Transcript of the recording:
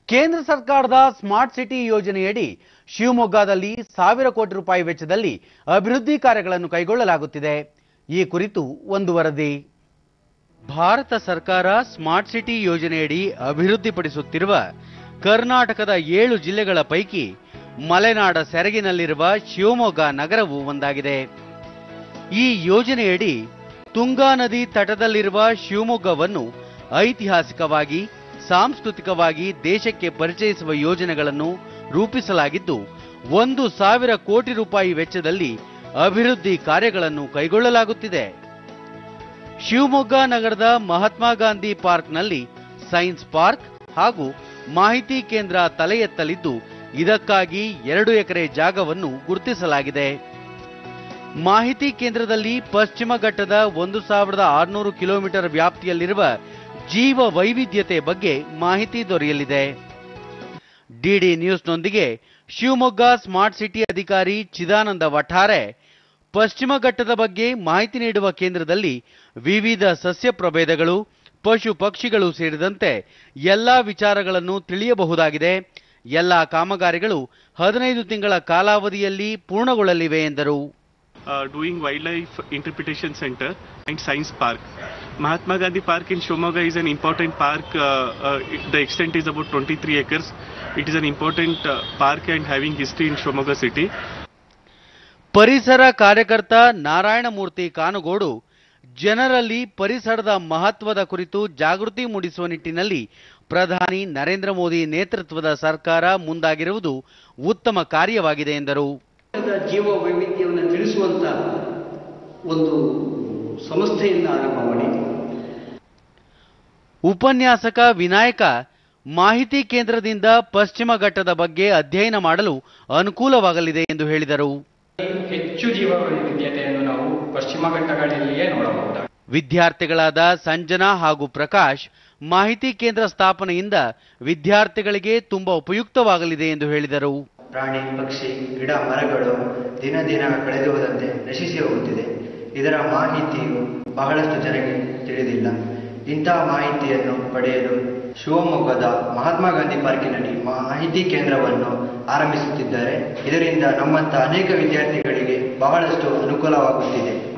ಕೇಂದ್ರ ಸರ್ಕಾರದ smart city ಯೋಜನೆಯಡಿ ಶಿವಮೊಗ್ಗದಲ್ಲಿ ಸಾವಿರ ಕೋಟಿ ರೂಪಾಯಿ ವೆಚ್ಚದಲ್ಲಿ ಅಭಿವೃದ್ಧಿ ಕಾರ್ಯಗಳನ್ನು ಕೈಗೊಳ್ಳಲಾಗುತ್ತಿದೆ ಈ ಕುರಿತು ಒಂದು ವರದಿ ಭಾರತ ಸರ್ಕಾರ ಸ್ಮಾರ್ಟ್ ಸಿಟಿ ಯೋಜನೆಯಡಿ ಅಭಿವೃದ್ಧಿಪಡಿಸುತ್ತಿರುವ ಕರ್ನಾಟಕದ ಏಳು ಜಿಲ್ಲೆಗಳ ಪೈಕಿ ಮಲೆನಾಡ ಸೆರಗಿನಲ್ಲಿರುವ ಶಿವಮೊಗ್ಗ ನಗರವು ಒಂದಾಗಿದೆ ಈ ಯೋಜನೆಯಡಿ ತುಂಗಾ ನದಿ ತಟದಲ್ಲಿರುವ ಶಿವಮೊಗ್ಗವನ್ನು ಐತಿಹಾಸಿಕವಾಗಿ ಸಾಂಸ್ಕೃತಿಕವಾಗಿ ದೇಶಕ್ಕೆ ಪರಿಚಯಿಸುವ ಯೋಜನೆಗಳನ್ನು ರೂಪಿಸಲಾಗಿದ್ದು ಒಂದು ಸಾವಿರ ಕೋಟಿ ರೂಪಾಯಿ ವೆಚ್ಚದಲ್ಲಿ ಅಭಿವೃದ್ಧಿ ಕಾರ್ಯಗಳನ್ನು ಕೈಗೊಳ್ಳಲಾಗುತ್ತಿದೆ ಶಿವಮೊಗ್ಗ ನಗರದ ಮಹಾತ್ಮ ಗಾಂಧಿ ಪಾರ್ಕ್ನಲ್ಲಿ ಸೈನ್ಸ್ ಪಾರ್ಕ್ ಹಾಗೂ ಮಾಹಿತಿ ಕೇಂದ್ರ ತಲೆ ಎತ್ತಲಿದ್ದು ಇದಕ್ಕಾಗಿ ಎರಡು ಎಕರೆ ಜಾಗವನ್ನು ಗುರುತಿಸಲಾಗಿದೆ ಮಾಹಿತಿ ಕೇಂದ್ರದಲ್ಲಿ ಪಶ್ಚಿಮ ಘಟ್ಟದ ಒಂದು ಸಾವಿರದ ಆರುನೂರು ಕಿಲೋಮೀಟರ್ ವ್ಯಾಪ್ತಿಯಲ್ಲಿರುವ ಜೀವ ವೈವಿಧ್ಯತೆ ಬಗ್ಗೆ ಮಾಹಿತಿ ದೊರೆಯಲಿದೆ ಡಿಡಿ ನ್ಯೂಸ್ನೊಂದಿಗೆ ಶಿವಮೊಗ್ಗ ಸ್ಮಾರ್ಟ್ ಸಿಟಿ ಅಧಿಕಾರಿ ಚಿದಾನಂದ ವಠಾರೆ ಪಶ್ಚಿಮ ಘಟ್ಟದ ಬಗ್ಗೆ ಮಾಹಿತಿ ನೀಡುವ ಕೇಂದ್ರದಲ್ಲಿ ವಿವಿಧ ಸಸ್ಯ ಪ್ರಭೇದಗಳು ಪಶು ಪಕ್ಷಿಗಳು ಸೇರಿದಂತೆ ಎಲ್ಲಾ ವಿಚಾರಗಳನ್ನು ತಿಳಿಯಬಹುದಾಗಿದೆ ಎಲ್ಲಾ ಕಾಮಗಾರಿಗಳು ಹದಿನೈದು ತಿಂಗಳ ಕಾಲಾವಧಿಯಲ್ಲಿ ಪೂರ್ಣಗೊಳ್ಳಲಿವೆ ಎಂದರು uh, doing wildlife interpretation center and science park. Mahatma Gandhi Park in Shumaga is an important park. Uh, uh, it- the extent is about 23 acres. It is an important uh, park and having history in Shumaga city. ಪರಿಸರ ಕಾರ್ಯಕರ್ತ ನಾರಾಯಣಮೂರ್ತಿ ಕಾನುಗೋಡು ಜನರಲ್ಲಿ ಪರಿಸರದ ಮಹತ್ವದ ಕುರಿತು ಜಾಗೃತಿ ಮೂಡಿಸುವ ನಿಟ್ಟಿನಲ್ಲಿ ಪ್ರಧಾನಿ ನರೇಂದ್ರ ಮೋದಿ ನೇತೃತ್ವದ ಸರ್ಕಾರ ಮುಂದಾಗಿರುವುದು ಉತ್ತಮ ಕಾರ್ಯವಾಗಿದೆ ಎಂದರು ಭಾರತದ ಜೀವ ವೈವಿಧ್ಯವನ್ನು ತಿಳಿಸುವಂತ ಒಂದು ಸಂಸ್ಥೆಯನ್ನು ಆರಂಭ ಮಾಡಿ ಉಪನ್ಯಾಸಕ ವಿನಾಯಕ ಮಾಹಿತಿ ಕೇಂದ್ರದಿಂದ ಪಶ್ಚಿಮ ಘಟ್ಟದ ಬಗ್ಗೆ ಅಧ್ಯಯನ ಮಾಡಲು ಅನುಕೂಲವಾಗಲಿದೆ ಎಂದು ಹೇಳಿದರು ಹೆಚ್ಚು ಜೀವ ವೈವಿಧ್ಯತೆಯನ್ನು ನಾವು ಪಶ್ಚಿಮ ಘಟ್ಟಗಳಲ್ಲಿಯೇ ನೋಡಬಹುದಾಗಿದೆ ವಿದ್ಯಾರ್ಥಿಗಳಾದ ಸಂಜನಾ ಹಾಗೂ ಪ್ರಕಾಶ್ ಮಾಹಿತಿ ಕೇಂದ್ರ ಸ್ಥಾಪನೆಯಿಂದ ವಿದ್ಯಾರ್ಥಿಗಳಿಗೆ ತುಂಬಾ ಉಪಯುಕ್ತವಾಗಲಿದೆ ಎಂದು ಹೇಳಿದರು ಪ್ರಾಣಿ ಪಕ್ಷಿ ಗಿಡ ಮರಗಳು ದಿನ ದಿನ ಕಳೆದು ಹೋದಂತೆ ನಶಿಸಿ ಹೋಗುತ್ತಿದೆ ಇದರ ಮಾಹಿತಿಯು ಬಹಳಷ್ಟು ಜನರಿಗೆ ತಿಳಿದಿಲ್ಲ ಇಂತಹ ಮಾಹಿತಿಯನ್ನು ಪಡೆಯಲು ಶಿವಮೊಗ್ಗದ ಮಹಾತ್ಮ ಗಾಂಧಿ ಪಾರ್ಕಿನಲ್ಲಿ ಮಾಹಿತಿ ಕೇಂದ್ರವನ್ನು ಆರಂಭಿಸುತ್ತಿದ್ದಾರೆ ಇದರಿಂದ ನಮ್ಮಂಥ ಅನೇಕ ವಿದ್ಯಾರ್ಥಿಗಳಿಗೆ ಬಹಳಷ್ಟು ಅನುಕೂಲವಾಗುತ್ತಿದೆ